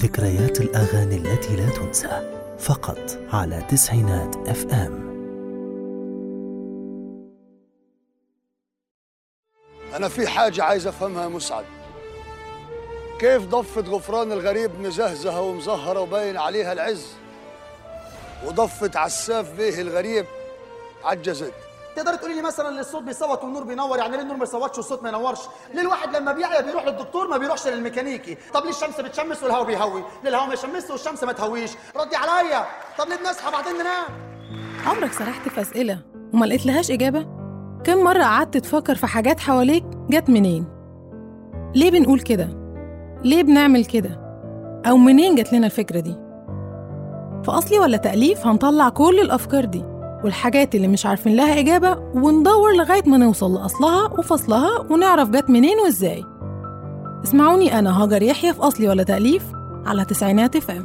ذكريات الأغاني التي لا تنسى فقط على تسعينات اف ام أنا في حاجة عايز أفهمها يا مسعد كيف ضفة غفران الغريب مزهزهة ومزهرة وباين عليها العز وضفة عساف بيه الغريب عجزت تقدر تقولي لي مثلا ليه الصوت بيصوت والنور بينور يعني ليه النور ما يصوتش والصوت ما ينورش ليه الواحد لما بيعيا بيروح للدكتور ما بيروحش للميكانيكي طب ليه الشمس بتشمس والهواء بيهوي ليه الهواء ما يشمس والشمس ما تهويش ردي عليا طب ليه بنصحى بعدين ننام عمرك سرحت في أسئلة وما لقيت لهاش إجابة؟ كم مرة قعدت تفكر في حاجات حواليك جت منين؟ ليه بنقول كده؟ ليه بنعمل كده؟ أو منين جت لنا الفكرة دي؟ في أصلي ولا تأليف هنطلع كل الأفكار دي والحاجات اللي مش عارفين لها إجابة وندور لغاية ما نوصل لأصلها وفصلها ونعرف جت منين وإزاي اسمعوني أنا هاجر يحيى في أصلي ولا تأليف على تسعينات فام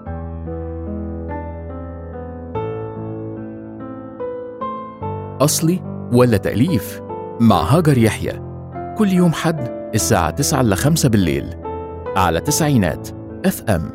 أصلي ولا تأليف مع هاجر يحيى كل يوم حد الساعة 9 ل 5 بالليل على تسعينات اف ام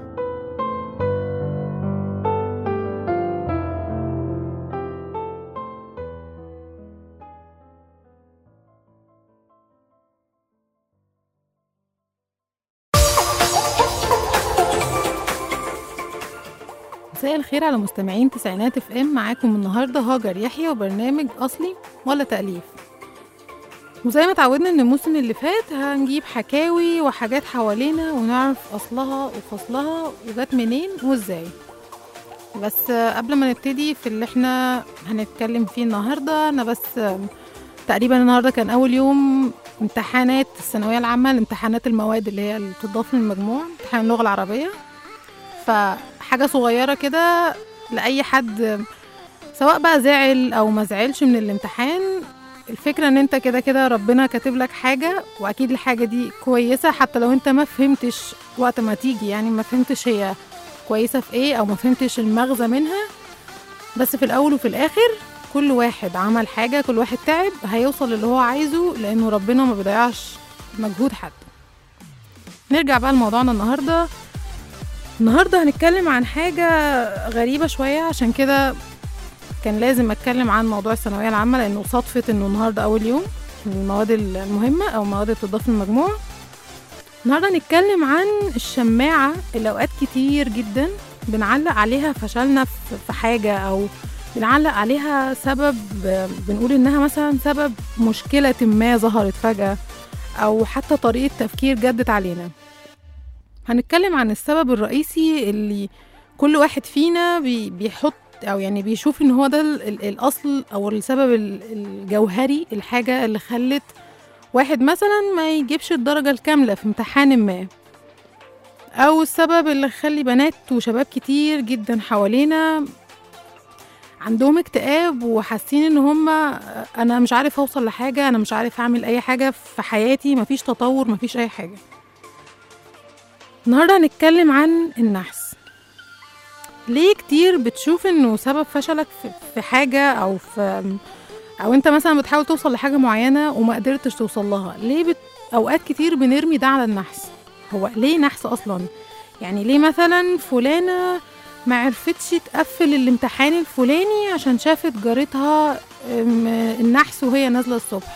مساء الخير على مستمعين تسعينات اف ام معاكم النهارده هاجر يحيى وبرنامج اصلي ولا تاليف وزي ما اتعودنا ان الموسم اللي فات هنجيب حكاوي وحاجات حوالينا ونعرف اصلها وفصلها وجت منين وازاي بس قبل ما نبتدي في اللي احنا هنتكلم فيه النهارده انا بس تقريبا النهارده كان اول يوم امتحانات الثانويه العامه الامتحانات المواد اللي هي اللي بتضاف للمجموع امتحان اللغه العربيه فحاجة صغيرة كده لأي حد سواء بقى زعل أو ما زعلش من الامتحان الفكرة ان انت كده كده ربنا كاتب لك حاجة واكيد الحاجة دي كويسة حتى لو انت ما فهمتش وقت ما تيجي يعني ما فهمتش هي كويسة في ايه او ما فهمتش المغزى منها بس في الاول وفي الاخر كل واحد عمل حاجة كل واحد تعب هيوصل اللي هو عايزه لانه ربنا ما بيضيعش مجهود حد نرجع بقى لموضوعنا النهارده النهارده هنتكلم عن حاجة غريبة شوية عشان كده كان لازم اتكلم عن موضوع الثانوية العامة لأنه صدفة إنه النهارده أول يوم من المواد المهمة أو المواد اللي بتضاف للمجموع النهارده هنتكلم عن الشماعة اللي أوقات كتير جدا بنعلق عليها فشلنا في- في حاجة أو بنعلق عليها سبب بنقول إنها مثلا سبب مشكلة ما ظهرت فجأة أو حتى طريقة تفكير جدت علينا هنتكلم عن السبب الرئيسي اللي كل واحد فينا بي بيحط او يعني بيشوف ان هو ده ال- ال- الاصل او السبب ال- الجوهري الحاجه اللي خلت واحد مثلا ما يجيبش الدرجه الكامله في امتحان ما او السبب اللي خلي بنات وشباب كتير جدا حوالينا عندهم اكتئاب وحاسين ان هم انا مش عارف اوصل لحاجه انا مش عارف اعمل اي حاجه في حياتي مفيش تطور مفيش اي حاجه النهارده هنتكلم عن النحس ليه كتير بتشوف انه سبب فشلك في- في حاجه او في او انت مثلا بتحاول توصل لحاجه معينه وما قدرتش توصل لها ليه بت... اوقات كتير بنرمي ده على النحس هو ليه نحس اصلا يعني ليه مثلا فلانه ما عرفتش تقفل الامتحان الفلاني عشان شافت جارتها أم، النحس وهي نازله الصبح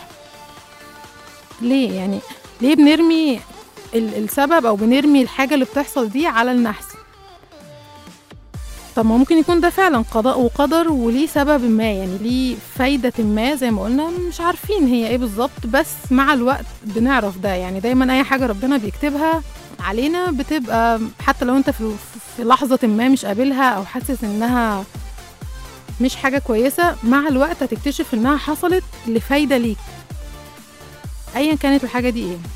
ليه يعني ليه بنرمي ال- السبب او بنرمي الحاجه اللي بتحصل دي على النحس طب ما ممكن يكون ده فعلا قضاء وقدر وليه سبب ما يعني ليه فايدة ما زي ما قلنا مش عارفين هي ايه بالظبط بس مع الوقت بنعرف ده يعني دايما اي حاجة ربنا بيكتبها علينا بتبقى حتى لو انت في, في لحظة ما مش قابلها او حاسس انها مش حاجة كويسة مع الوقت هتكتشف انها حصلت لفايدة ليك ايا كانت الحاجة دي ايه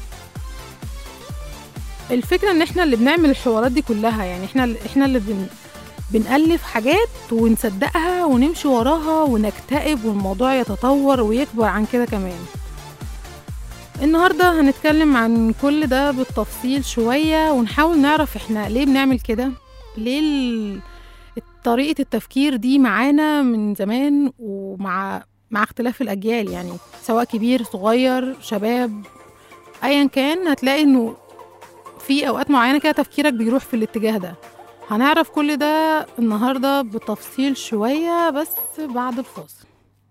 الفكرة ان احنا اللي بنعمل الحوارات دي كلها يعني احنا احنا اللي بن بنألف حاجات ونصدقها ونمشي وراها ونكتئب والموضوع يتطور ويكبر عن كده كمان النهاردة هنتكلم عن كل ده بالتفصيل شوية ونحاول نعرف احنا ليه بنعمل كده ليه ال- طريقة التفكير دي معانا من زمان ومع مع اختلاف الأجيال يعني سواء كبير صغير شباب أيا كان هتلاقي إنه في اوقات معينه كده تفكيرك بيروح في الاتجاه ده هنعرف كل ده النهارده بتفصيل شويه بس بعد الفاصل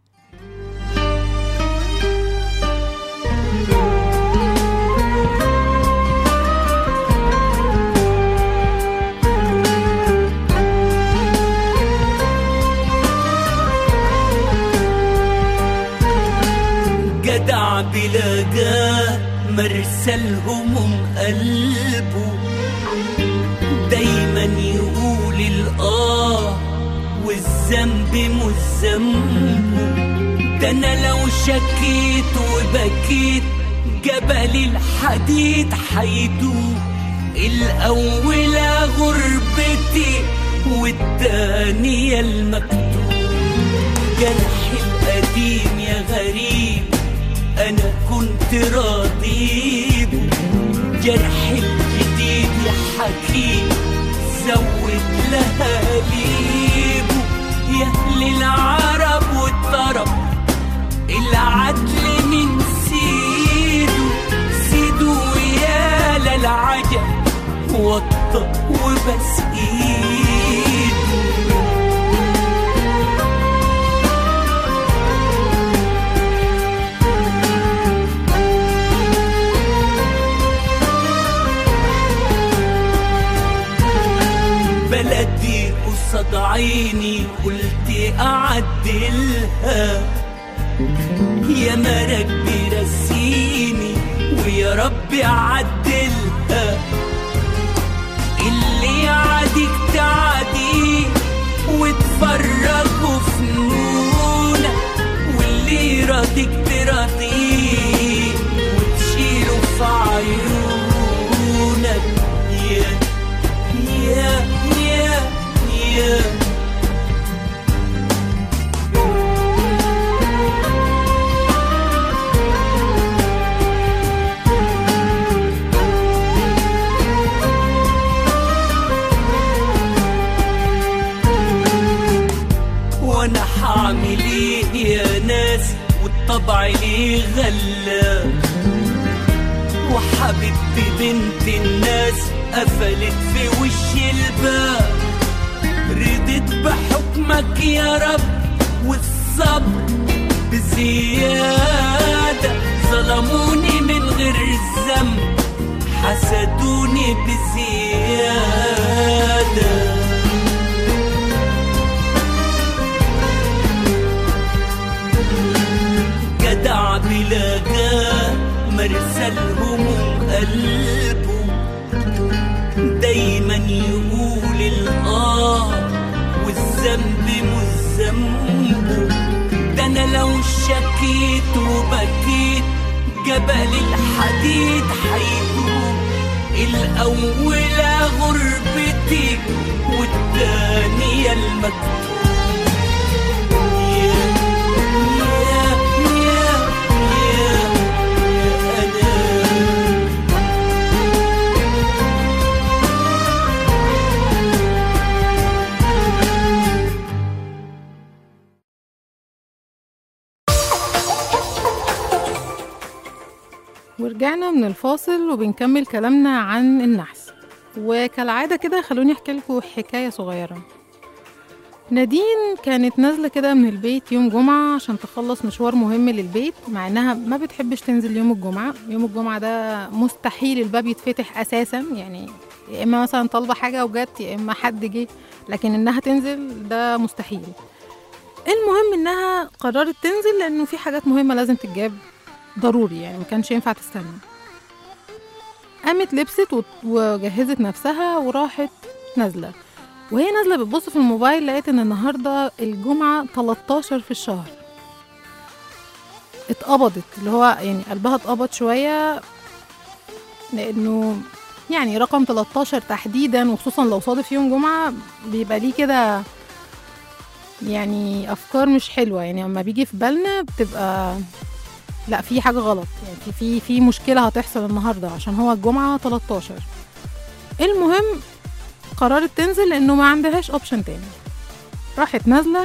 جدع بلاقاه مرسى الهموم قلبه دايما يقول الآه والذنب مش ذنبه ده أنا لو شكيت وبكيت جبل الحديد حيدوب الأولى غربتي والتانية المكتوب جرحي القديم يا غريب انا كنت راضي بيه. جرحي الجديد يا حكيم زود لها ليبه يا اهل العرب والطرب العدل من سيده سيده يا للعجب وطى وبس ايده بلدي قصاد عيني قلت أعدلها يا مرك برسيني ويا ربي أعدلها اللي يعاديك تعديه وتفرجوا فنونك واللي يراضيك تراضيه وتشيله في عيونك يا يا يا يا وانا حعمل ايه يا ناس والطبع ليه غلاب وحبيبتي بنت الناس قفلت في وش الباب رضيت بحكمك يا رب والصبر بزيادة ظلموني من غير الذنب حسدوني بزيادة جدع بلاقاه مرسى الهموم قلبه دايما يقول الآه والذنب مش ذنبه ده أنا لو شكيت وبكيت جبل الحديد حيدوب الأولى غربتي والتانية المكتوب يا يا يا يا أنا ورجعنا من الفاصل وبنكمل كلامنا عن النحس وكالعادة كده خلوني أحكي لكم حكاية صغيرة نادين كانت نازلة كده من البيت يوم جمعة عشان تخلص مشوار مهم للبيت مع إنها ما بتحبش تنزل يوم الجمعة يوم الجمعة ده مستحيل الباب يتفتح أساسا يعني يا إما مثلا طالبة حاجة وجت يا إما حد جه لكن إنها تنزل ده مستحيل المهم إنها قررت تنزل لأنه في حاجات مهمة لازم تتجاب ضروري يعني ما كانش ينفع تستنى قامت لبست وت- وجهزت نفسها وراحت نازلة وهي نازلة بتبص في الموبايل لقيت ان النهاردة الجمعة 13 في الشهر اتقبضت اللي هو يعني قلبها اتقبض شوية لانه يعني رقم 13 تحديدا وخصوصا لو صادف يوم جمعة بيبقى ليه كده يعني افكار مش حلوة يعني لما بيجي في بالنا بتبقى لا في حاجة غلط يعني في في في مشكلة هتحصل النهاردة عشان هو الجمعة 13 المهم قررت تنزل لأنه ما عندهاش اوبشن تاني راحت نازلة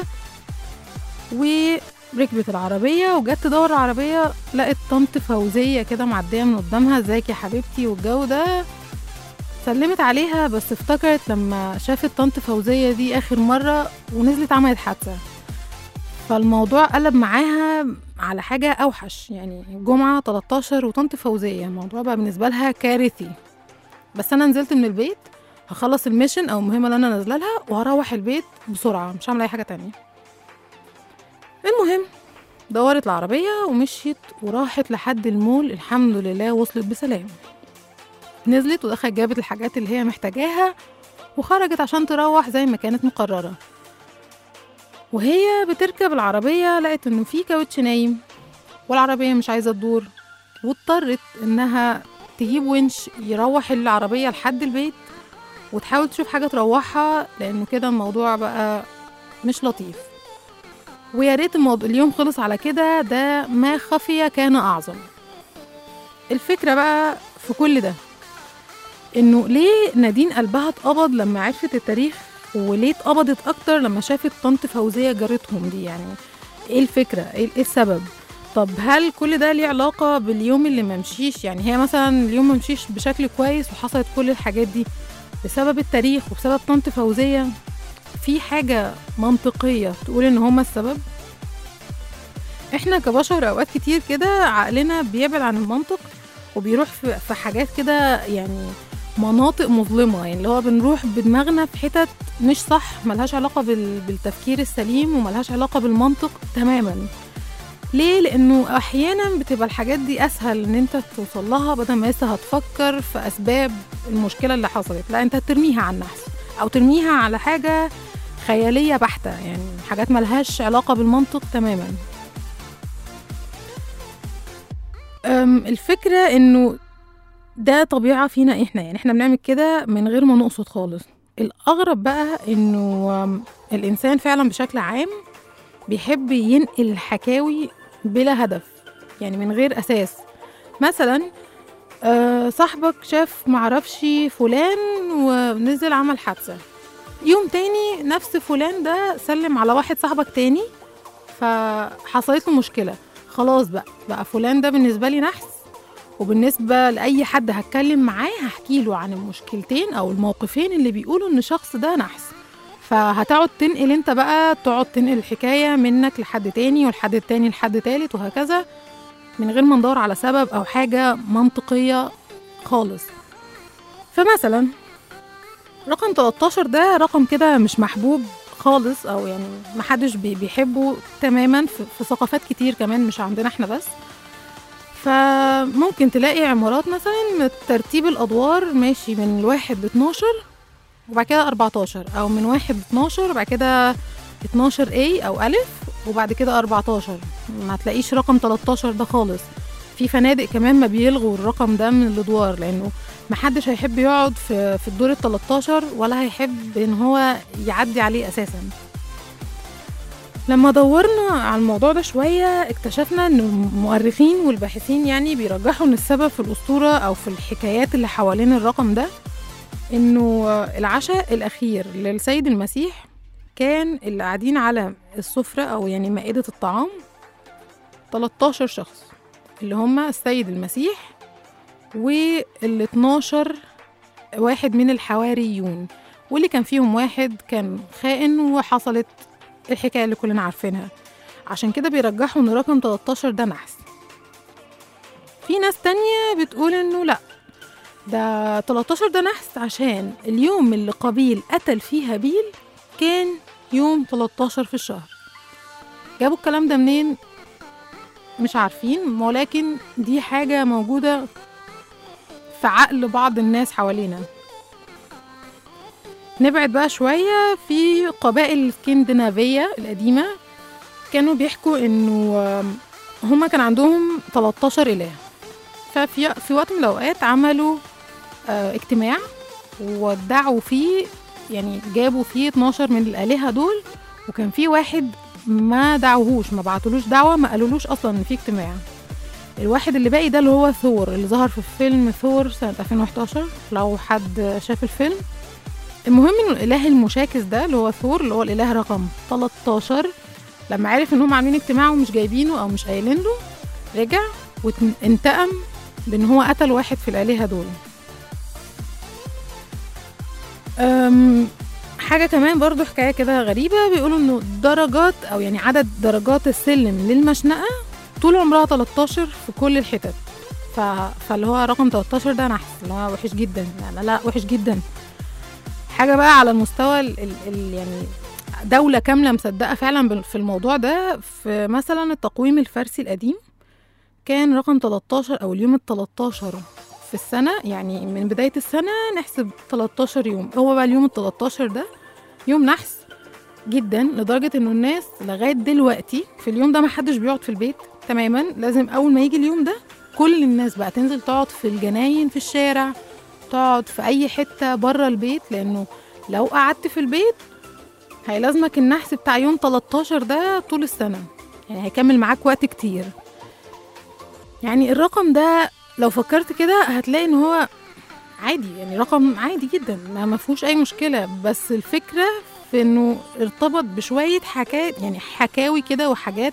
وركبت العربية وجت تدور العربية لقت طنط فوزية كده معدية من قدامها ازيك يا حبيبتي والجو ده سلمت عليها بس افتكرت لما شافت طنط فوزية دي آخر مرة ونزلت عملت حادثة فالموضوع قلب معاها على حاجة أوحش يعني جمعة 13 وطنط فوزية الموضوع بقى بالنسبة لها كارثي بس أنا نزلت من البيت هخلص الميشن أو المهمة اللي أنا نازلة لها وهروح البيت بسرعة مش هعمل أي حاجة تانية المهم دورت العربية ومشيت وراحت لحد المول الحمد لله وصلت بسلام نزلت ودخلت جابت الحاجات اللي هي محتاجاها وخرجت عشان تروح زي ما كانت مقررة وهي بتركب العربية لقت إنه في كاوتش نايم والعربية مش عايزة تدور واضطرت إنها تجيب ونش يروح العربية لحد البيت وتحاول تشوف حاجة تروحها لأنه كده الموضوع بقى مش لطيف ويا ريت الموضوع اليوم خلص على كده ده ما خفي كان أعظم الفكرة بقى في كل ده إنه ليه نادين قلبها اتقبض لما عرفت التاريخ وليه اتقبضت أكتر لما شافت طنط فوزية جارتهم دي يعني إيه الفكرة إيه إيه السبب طب هل كل ده ليه علاقة باليوم اللي ممشيش يعني هي مثلا اليوم ممشيش بشكل كويس وحصلت كل الحاجات دي بسبب التاريخ وبسبب طنط فوزية في حاجة منطقية تقول إن هما السبب احنا كبشر اوقات كتير كده عقلنا بيبعد عن المنطق وبيروح في في حاجات كده يعني مناطق مظلمة يعني اللي هو بنروح بدماغنا في حتت مش صح ملهاش علاقة بال- بالتفكير السليم وملهاش علاقة بالمنطق تماما ليه؟ لأنه أحيانا بتبقى الحاجات دي أسهل إن أنت توصل لها بدل ما لسه هتفكر في أسباب المشكلة اللي حصلت لا أنت ترميها على النحس أو ترميها على حاجة خيالية بحتة يعني حاجات ملهاش علاقة بالمنطق تماما أم، الفكرة إنه ده طبيعة فينا إحنا يعني إحنا بنعمل كده من غير ما نقصد خالص الأغرب بقى إنه أم، الإنسان فعلا بشكل عام بيحب ينقل الحكاوي بلا هدف يعني من غير أساس مثلا آه، صاحبك شاف معرفش فلان ونزل عمل حادثة يوم تاني نفس فلان ده سلم على واحد صاحبك تاني فحصلت له مشكلة خلاص بقى بقى فلان ده بالنسبة لي نحس وبالنسبة لأي حد هتكلم معاه هحكي له عن المشكلتين أو الموقفين اللي بيقولوا إن الشخص ده نحس فهتقعد تنقل انت بقى تقعد تنقل الحكاية منك لحد تاني والحد التاني لحد تالت وهكذا من غير ما ندور على سبب أو حاجة منطقية خالص فمثلا رقم 13 ده رقم كده مش محبوب خالص او يعني محدش بي- بيحبه تماما في, في ثقافات كتير كمان مش عندنا احنا بس فممكن تلاقي عمارات مثلا ترتيب الادوار ماشي من الواحد ل 12 وبعد كده 14 او من واحد ل 12 وبعد كده 12 A او ألف وبعد كده 14 ما تلاقيش رقم 13 ده خالص في فنادق كمان ما بيلغوا الرقم ده من الادوار لانه محدش هيحب يقعد في في الدور ال 13 ولا هيحب ان هو يعدي عليه اساسا لما دورنا على الموضوع ده شوية اكتشفنا ان المؤرخين والباحثين يعني بيرجحوا ان السبب في الاسطورة او في الحكايات اللي حوالين الرقم ده انه العشاء الاخير للسيد المسيح كان اللي قاعدين على السفرة او يعني مائدة الطعام 13 شخص اللي هم السيد المسيح وال 12 واحد من الحواريون واللي كان فيهم واحد كان خائن وحصلت الحكاية اللي كلنا عارفينها عشان كده بيرجحوا ان رقم 13 ده نحس في ناس تانية بتقول انه لا ده 13 ده نحس عشان اليوم اللي قابيل قتل فيه هابيل كان يوم 13 في الشهر جابوا الكلام ده منين مش عارفين ولكن دي حاجة موجودة في عقل بعض الناس حوالينا نبعد بقى شوية في قبائل الاسكندنافية القديمة كانوا بيحكوا انه آم، هما كان عندهم 13 إله ففي في وقت من الأوقات عملوا آه، اجتماع وادعوا فيه يعني جابوا فيه 12 من الآلهة دول وكان في واحد ما دعوهوش ما بعتلوش دعوة ما قالولوش أصلا إن في اجتماع الواحد اللي باقي ده اللي هو ثور اللي ظهر في فيلم ثور سنة 2011 لو حد شاف الفيلم المهم انه الاله المشاكس ده اللي هو ثور اللي هو الاله رقم 13 لما عرف ان هم عاملين اجتماع ومش جايبينه او مش قايلين له رجع وانتقم بان هو قتل واحد في الالهه دول أم، حاجة كمان برضو حكاية كده غريبة بيقولوا انه درجات او يعني عدد درجات السلم للمشنقة طول عمرها 13 في كل الحتت ف... فاللي هو رقم 13 ده نحس اللي هو وحش جدا لا لا, لا وحش جدا حاجة بقى على المستوى ال... ال... ال... يعني دولة كاملة مصدقة فعلا بال- في الموضوع ده في مثلا التقويم الفارسي القديم كان رقم 13 أو اليوم ال 13 في السنة يعني من بداية السنة نحسب 13 يوم هو بقى اليوم ال 13 ده يوم نحس جدا لدرجة انه الناس لغاية دلوقتي في اليوم ده محدش بيقعد في البيت تماما لازم اول ما يجي اليوم ده كل الناس بقى تنزل تقعد في الجناين في الشارع تقعد في اي حتة بره البيت لانه لو قعدت في البيت هيلازمك النحس بتاع يوم 13 ده طول السنة يعني هيكمل معاك وقت كتير يعني الرقم ده لو فكرت كده هتلاقي ان هو عادي يعني رقم عادي جدا ما ما فيهوش اي مشكله بس الفكره في انه ارتبط بشويه حكاية يعني حكاوي كده وحاجات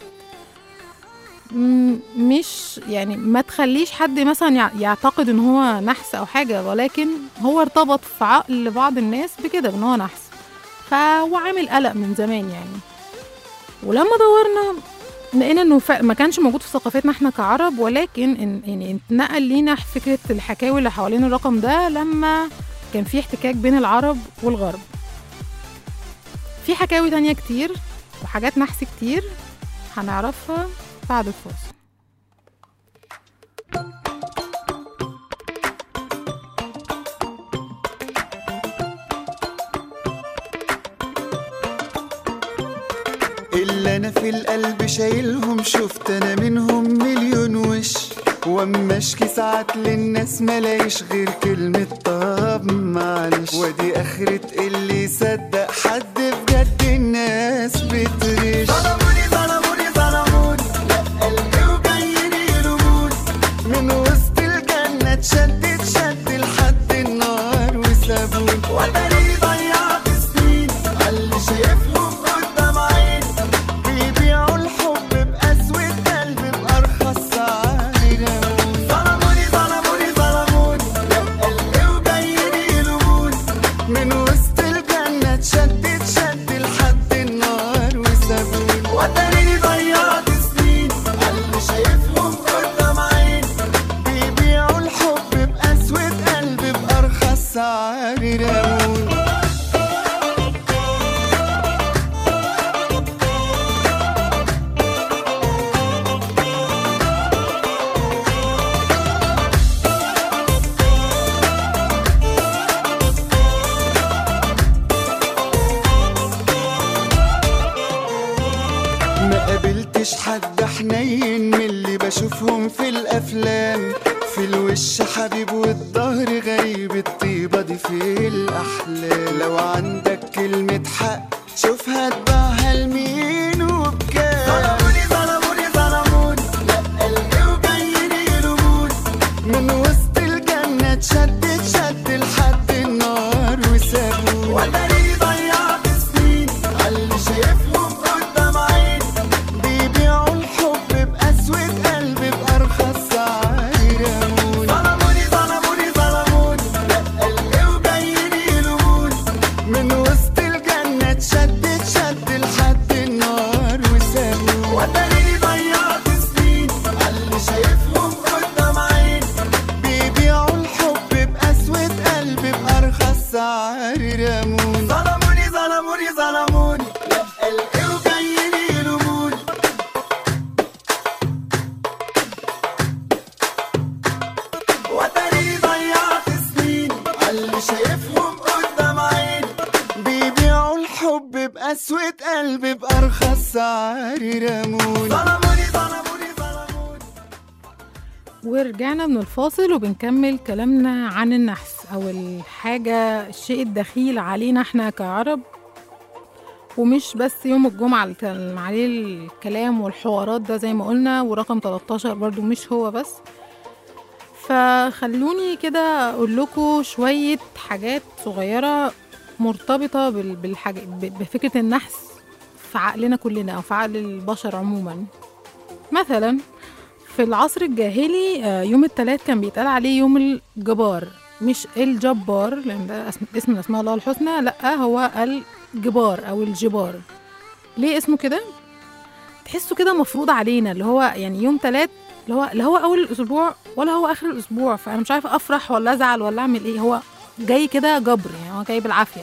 م- مش يعني ما تخليش حد مثلا يع- يعتقد ان هو نحس او حاجه ولكن هو ارتبط في عقل بعض الناس بكده ان هو نحس فهو عامل قلق من زمان يعني ولما دورنا لقينا انه ف- ما كانش موجود في ثقافتنا احنا كعرب ولكن إن يعني اتنقل لينا فكره الحكاوي اللي حوالين الرقم ده لما كان في احتكاك بين العرب والغرب في حكاوي تانية كتير وحاجات نحس كتير هنعرفها بعد الفاصل اللي انا في القلب شايلهم شفت انا منهم مليون وش واما اشكي ساعات للناس ملاقيش غير كلمة طب معلش ودي اخرة اللي يصدق حد بجد الناس بتغش ظلموني ظلموني ظلموني لا قلبي وجايين يلوموني من وسط الجنة اتشدت شد لحد النار وسابوني وتاني ضيعت سنين عاللي شايفهم قدام عيني بيبيعوا الحب بأسود قلب بأرخص سعر ظلموني ظلموني ظلموني لا قلبي وجايين يلوموني من وسط الجنة اتشدت شد لحد النار وسابوني وتاني ضيعت سنين عاللي شايفهم قدام عيني بيبيعوا الحب بأسود قلب بأرخص سعر رموني ما قابلتش حد حنين من اللي بشوفهم في الافلام في الوش حبيب والظهر غريب الطيبة دي في الأحلام لو عندك كلمة حق شوفها تباعها لمين وبكام ظلموني ظلموني ظلموني لا قلبي وجايين يلوموني من وسط الجنة اتشدت شد لحد النار وسابوني وتاني ضيعت سنين عاللي شايفهم قدام عيني بيبيعوا الحب بأسود قلب بأرخص سعر رموني ظلموني ظلموني ظلموني لا قلبي وجايين يلوموني من وسط الجنة اتشدت شد لحد النار وسابوني وتاني ضيعت سنين عاللي شايفهم قدام عيني بيبيعوا الحب بأسود قلب بأرخص سعر رموني ظلموني ظلموني ظلموني لا قلبي وجايين يلوموني وتاني ضيعت سنين عاللي شايفهم قدام عيني بيبيعوا الحب بأسود قلب بأرخص سعر رموني ظلموني ظلموني ظلموني ورجعنا من الفاصل وبنكمل كلامنا عن النحس او الحاجة الشيء الدخيل علينا احنا كعرب ومش بس يوم الجمعة اللي كان عليه الكلام والحوارات ده زي ما قلنا ورقم 13 برضو مش هو بس فخلوني كده اقول لكم شوية حاجات صغيرة مرتبطة بال- بالحاجة ب- بفكرة النحس في عقلنا كلنا او في عقل البشر عموما مثلا في العصر الجاهلي آه، يوم الثلاث كان بيتقال عليه يوم الجبار مش الجبار لان ده اسم, اسم من اسماء الله الحسنى لا هو الجبار او الجبار ليه اسمه كده تحسه كده مفروض علينا اللي هو يعني يوم تلات اللي هو لا هو اول الاسبوع ولا هو اخر الاسبوع فانا مش عارفه افرح ولا ازعل ولا اعمل ايه هو جاي كده جبر يعني هو جاي بالعافيه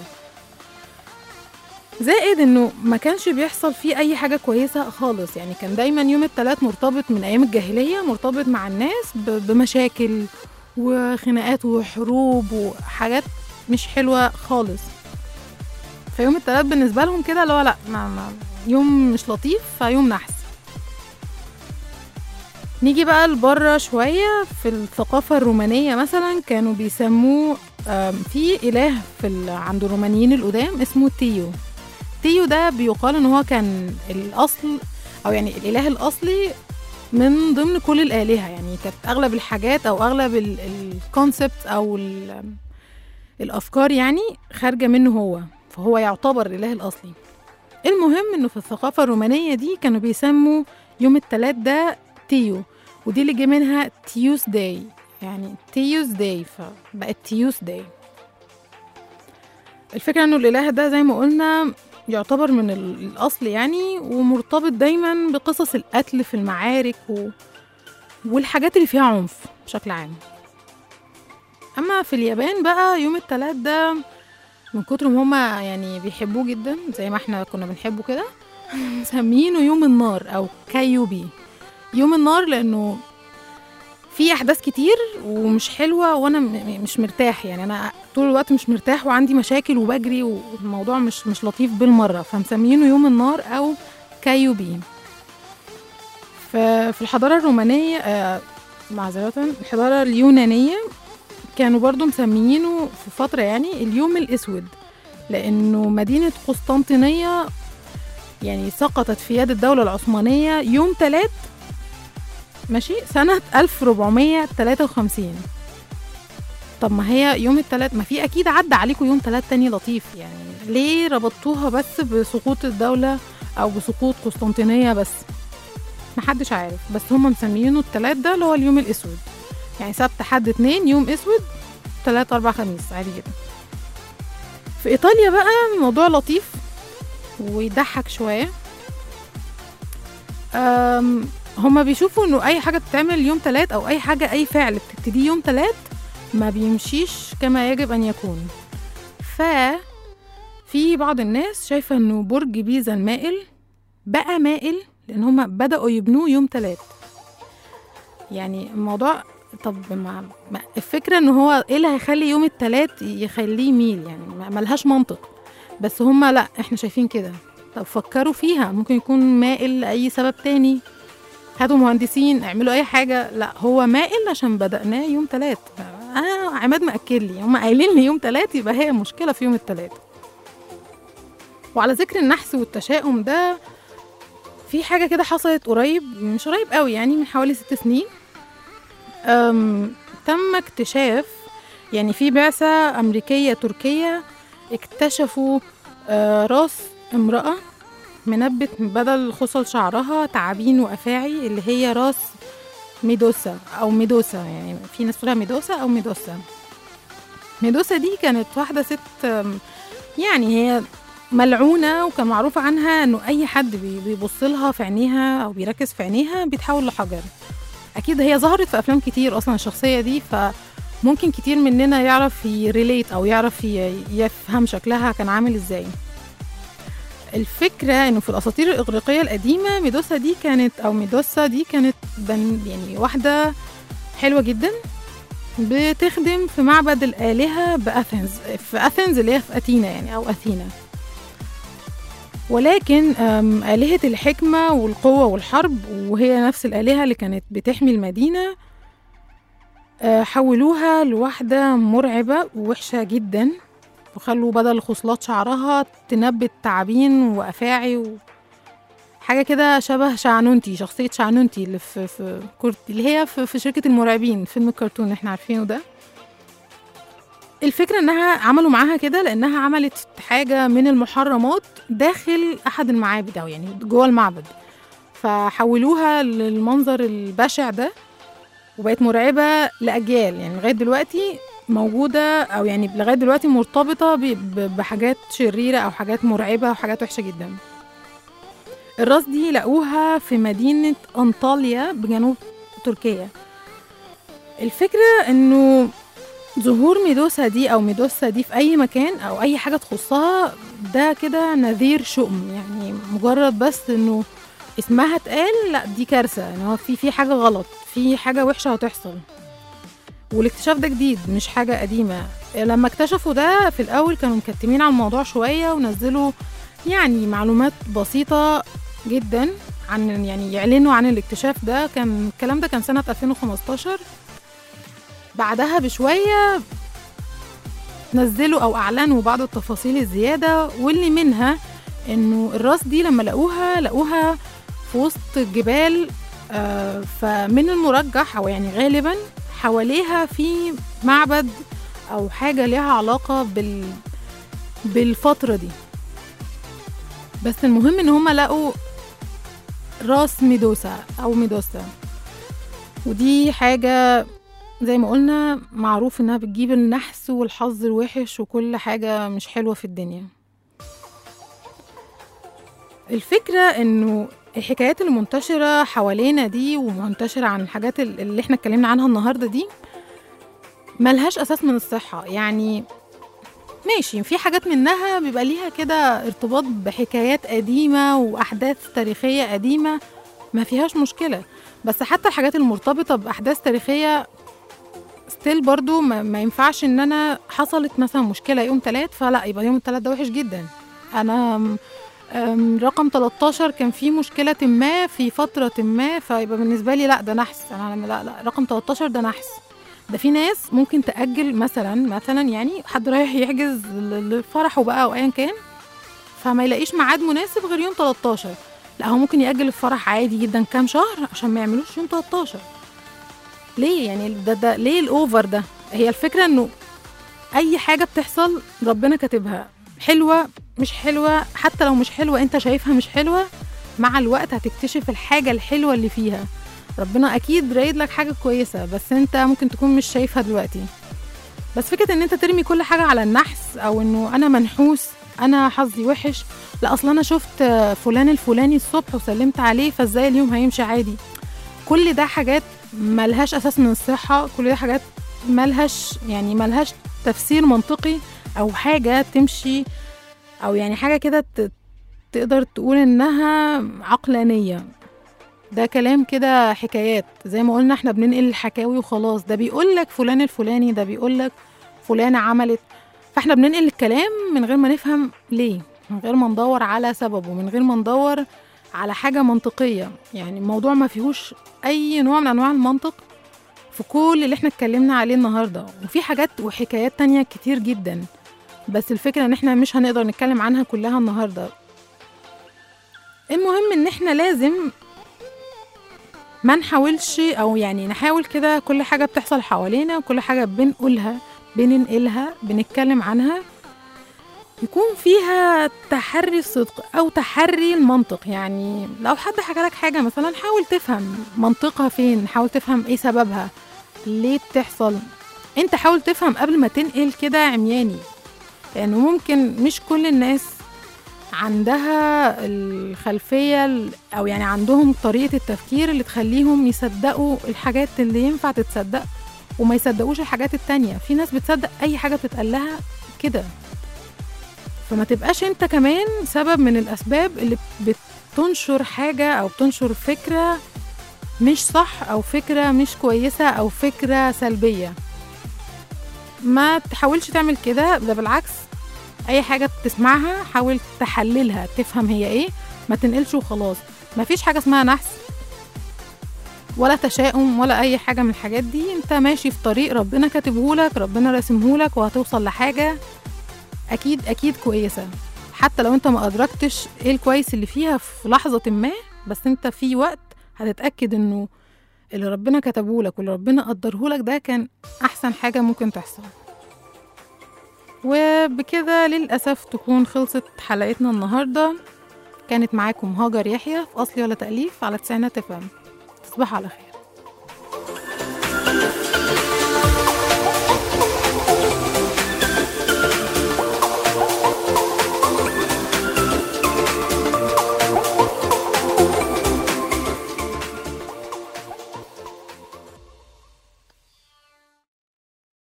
زائد انه ما كانش بيحصل فيه اي حاجه كويسه خالص يعني كان دايما يوم التلات مرتبط من ايام الجاهليه مرتبط مع الناس ب- بمشاكل وخناقات وحروب وحاجات مش حلوه خالص فيوم التلات بالنسبه لهم كده اللي هو لا ما ما يوم مش لطيف فيوم نحس نيجي بقى لبره شويه في الثقافه الرومانيه مثلا كانوا بيسموه آم، في اله في ال- عند الرومانيين القدام اسمه تيو تيو ده بيقال ان هو كان الاصل او يعني الاله الاصلي من ضمن كل الالهه يعني كانت اغلب الحاجات او اغلب الكونسبت او ال- الافكار يعني خارجه منه هو فهو يعتبر الاله الاصلي المهم انه في الثقافه الرومانيه دي كانوا بيسموا يوم التلات ده تيو ودي اللي جه منها تيوس داي يعني تيوس داي فبقت تيوس داي الفكرة انه الاله ده زي ما قلنا يعتبر من ال- الاصل يعني ومرتبط دايما بقصص القتل في المعارك و... والحاجات اللي فيها عنف بشكل عام اما في اليابان بقى يوم التلات ده من كتر ما هما يعني بيحبوه جدا زي ما احنا كنا بنحبه كده مسمينه يوم النار او كايوبي يوم النار لانه في احداث كتير ومش حلوه وانا م- م- مش مرتاح يعني انا طول الوقت مش مرتاح وعندي مشاكل وبجري والموضوع مش مش لطيف بالمره فمسمينه يوم النار او كايوبي ف- في الحضاره الرومانيه آه، معذره الحضاره اليونانيه كانوا برضو مسميينه في فتره يعني اليوم الاسود لانه مدينه قسطنطينيه يعني سقطت في يد الدوله العثمانيه يوم تلات ماشي سنة 1453 طب ما هي يوم التلات ما في أكيد عدى عليكم يوم تلات تاني لطيف يعني ليه ربطوها بس بسقوط الدولة أو بسقوط قسطنطينية بس محدش عارف بس هم مسميينه التلات ده اللي هو اليوم الأسود يعني سبت حد اتنين يوم أسود تلات أربع خميس عادي جدا في إيطاليا بقى الموضوع لطيف ويضحك شوية أم هما بيشوفوا انه اي حاجه بتتعمل يوم تلات او اي حاجه اي فعل بتبتدي يوم تلات ما بيمشيش كما يجب ان يكون ف في بعض الناس شايفه انه برج بيزا المائل بقى مائل لان هما بداوا يبنوه يوم تلات يعني الموضوع طب ما ما- الفكره ان هو ايه اللي هيخلي يوم التلات يخليه يميل يعني ما- ملهاش منطق بس هما لا احنا شايفين كده طب فكروا فيها ممكن يكون مائل لاي سبب تاني هاتوا مهندسين اعملوا اي حاجه لا هو مائل عشان بدأناه يوم تلات انا عماد مأكد لي هم قايلين لي يوم تلات يبقى هي مشكله في يوم التلات وعلى ذكر النحس والتشاؤم ده في حاجه كده حصلت قريب مش قريب قوي يعني من حوالي ست سنين أم تم اكتشاف يعني في بعثه امريكيه تركيه اكتشفوا آه، راس امراه منبت بدل خصل شعرها تعابين وافاعي اللي هي راس ميدوسا او ميدوسا يعني في ناس تقولها ميدوسا او ميدوسا ميدوسا دي كانت واحده ست أم، يعني هي ملعونه وكان معروف عنها انه اي حد بي- بيبص لها في عينيها او بيركز في عينيها بيتحول لحجر اكيد هي ظهرت في افلام كتير اصلا الشخصيه دي فممكن كتير مننا يعرف يريليت او يعرف ي- يفهم شكلها كان عامل ازاي الفكرة انه في الاساطير الاغريقية القديمة ميدوسا دي كانت او ميدوسا دي كانت بن يعني واحدة حلوة جدا بتخدم في معبد الآلهة بأثينز في أثينز اللي هي في أثينا يعني أو أثينا ولكن أم، آلهة الحكمة والقوة والحرب وهي نفس الآلهة اللي كانت بتحمي المدينة آه، حولوها لواحدة مرعبة ووحشة جدا وخلوا بدل خصلات شعرها تنبت تعابين وأفاعي و... حاجة كده شبه شعنونتي شخصية شعنونتي اللي في, في كورت اللي هي في, في شركة المرعبين فيلم الكرتون اللي احنا عارفينه ده الفكرة انها عملوا معاها كده لانها عملت حاجة من المحرمات داخل احد المعابد او يعني جوه المعبد فحولوها للمنظر البشع ده وبقت مرعبة لأجيال يعني لغاية دلوقتي موجودة أو يعني لغاية دلوقتي مرتبطة ب- ب- بحاجات شريرة أو حاجات مرعبة وحاجات وحشة جدا الراس دي لقوها في مدينة أنطاليا بجنوب تركيا الفكرة إنه ظهور ميدوسا دي أو ميدوسا دي في أي مكان أو أي حاجة تخصها ده كده نذير شؤم يعني مجرد بس إنه اسمها اتقال لا دي كارثة يعني هو في في حاجة غلط في حاجة وحشة هتحصل والاكتشاف ده جديد مش حاجة قديمة لما اكتشفوا ده في الأول كانوا مكتمين على الموضوع شوية ونزلوا يعني معلومات بسيطة جدا عن يعني يعلنوا عن الاكتشاف ده كان الكلام ده كان سنة 2015 بعدها بشوية نزلوا أو أعلنوا بعض التفاصيل الزيادة واللي منها إنه الراس دي لما لقوها لقوها في وسط الجبال آه، فمن المرجح أو يعني غالبا حواليها في معبد أو حاجة ليها علاقة بال بالفترة دي بس المهم إن هما لقوا راس ميدوسا أو ميدوسا ودي حاجة زي ما قلنا معروف إنها بتجيب النحس والحظ الوحش وكل حاجة مش حلوة في الدنيا الفكرة إنه الحكايات المنتشرة حوالينا دي ومنتشرة عن الحاجات ال- اللي احنا اتكلمنا عنها النهاردة دي ملهاش أساس من الصحة يعني ماشي في حاجات منها بيبقى ليها كده ارتباط بحكايات قديمة وأحداث تاريخية قديمة ما فيهاش مشكلة بس حتى الحاجات المرتبطة بأحداث تاريخية ستيل برضو ما, ما ينفعش ان انا حصلت مثلا مشكلة يوم تلات فلا يبقى يوم التلات ده وحش جدا انا أم، أم، رقم 13 كان في مشكلة ما في فترة ما فيبقى بالنسبة لي لا ده نحس انا لا لا رقم 13 ده نحس ده في ناس ممكن تأجل مثلا مثلا يعني حد رايح يحجز ل- لفرحه بقى او ايا كان فما يلاقيش ميعاد مناسب غير يوم 13 لا هو ممكن يأجل الفرح عادي جدا كام شهر عشان ما يعملوش يوم 13 ليه يعني ده ده ليه الاوفر ده هي الفكره انه اي حاجه بتحصل ربنا كاتبها حلوه مش حلوه حتى لو مش حلوه انت شايفها مش حلوه مع الوقت هتكتشف الحاجه الحلوه اللي فيها ربنا اكيد رايد لك حاجه كويسه بس انت ممكن تكون مش شايفها دلوقتي بس فكره ان انت ترمي كل حاجه على النحس او انه انا منحوس انا حظي وحش لا اصلا انا شفت فلان الفلاني الصبح وسلمت عليه فازاي اليوم هيمشي عادي كل ده حاجات ملهاش اساس من الصحه كل ده حاجات ملهاش يعني ملهاش تفسير منطقي او حاجه تمشي او يعني حاجه كده ت- تقدر تقول انها عقلانيه ده كلام كده حكايات زي ما قلنا احنا بننقل الحكاوي وخلاص ده بيقول لك فلان الفلاني ده بيقول لك فلانه عملت فاحنا بننقل الكلام من غير ما نفهم ليه من غير ما ندور على سببه من غير ما ندور على حاجة منطقية يعني الموضوع ما فيهوش أي نوع من أنواع المنطق في كل اللي احنا اتكلمنا عليه النهاردة وفي حاجات وحكايات تانية كتير جدا بس الفكرة ان احنا مش هنقدر نتكلم عنها كلها النهاردة المهم ان احنا لازم ما نحاولش او يعني نحاول كده كل حاجة بتحصل حوالينا وكل حاجة بنقولها بننقلها بنتكلم عنها يكون فيها تحري الصدق او تحري المنطق يعني لو حد حكى لك حاجه مثلا حاول تفهم منطقها فين حاول تفهم ايه سببها ليه بتحصل انت حاول تفهم قبل ما تنقل كده عمياني لانه ممكن مش كل الناس عندها الخلفيه ال- او يعني عندهم طريقه التفكير اللي تخليهم يصدقوا الحاجات اللي ينفع تتصدق وما يصدقوش الحاجات التانية في ناس بتصدق اي حاجه بتتقال لها كده فما تبقاش انت كمان سبب من الاسباب اللي بتنشر حاجه او بتنشر فكره مش صح او فكره مش كويسه او فكره سلبيه ما تحاولش تعمل كده ده بالعكس اي حاجه بتسمعها حاول تحللها تفهم هي ايه ما تنقلش وخلاص ما فيش حاجه اسمها نحس ولا تشاؤم ولا اي حاجه من الحاجات دي انت ماشي في طريق ربنا كاتبهولك ربنا راسمهولك وهتوصل لحاجه اكيد اكيد كويسه حتى لو انت ما ادركتش ايه الكويس اللي فيها في لحظه ما بس انت في وقت هتتاكد انه اللي ربنا كتبهولك واللي ربنا قدرهولك ده كان احسن حاجه ممكن تحصل وبكده للاسف تكون خلصت حلقتنا النهارده كانت معاكم هاجر يحيى في اصلي ولا تاليف على تسعينات افهم تصبحوا على خير